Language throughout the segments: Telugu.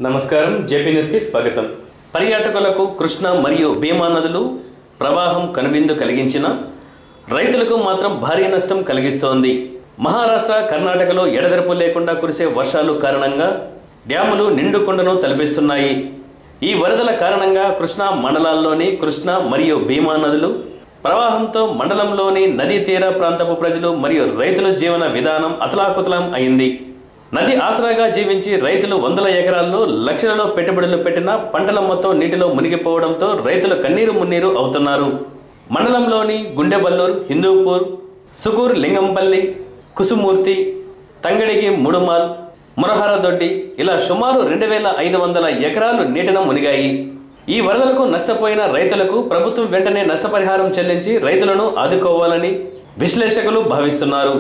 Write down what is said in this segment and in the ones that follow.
నమస్కారం జేపీ న్యూస్ కి స్వాగతం పర్యాటకులకు కృష్ణ మరియు భీమా నదులు ప్రవాహం కనువిందు కలిగించిన రైతులకు మాత్రం భారీ నష్టం కలిగిస్తోంది మహారాష్ట్ర కర్ణాటకలో ఎడతెరపు లేకుండా కురిసే వర్షాలు కారణంగా డ్యాములు నిండుకుండను తలపిస్తున్నాయి ఈ వరదల కారణంగా కృష్ణా మండలాల్లోని కృష్ణ మరియు భీమా నదులు ప్రవాహంతో మండలంలోని నదీ తీర ప్రాంతపు ప్రజలు మరియు రైతుల జీవన విధానం అతలాకుతలం అయింది నది ఆసరాగా జీవించి రైతులు వందల ఎకరాల్లో లక్షలలో పెట్టుబడులు పెట్టినా పంటల మొత్తం నీటిలో మునిగిపోవడంతో రైతులు కన్నీరు మున్నీరు అవుతున్నారు మండలంలోని గుండెబల్లూరు హిందూపూర్ సుకూర్ లింగంపల్లి కుసుమూర్తి తంగడికి ముడుమాల్ మురహరదొడ్డి ఇలా సుమారు రెండు వేల ఐదు వందల ఎకరాలు నీటిన మునిగాయి ఈ వరదలకు నష్టపోయిన రైతులకు ప్రభుత్వం వెంటనే నష్టపరిహారం చెల్లించి రైతులను ఆదుకోవాలని విశ్లేషకులు భావిస్తున్నారు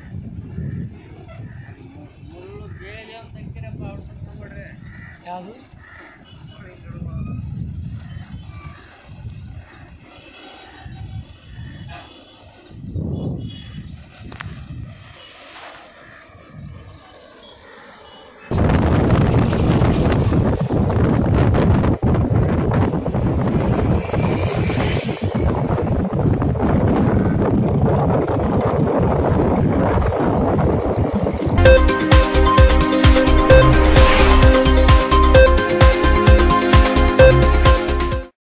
ಯಾವುದು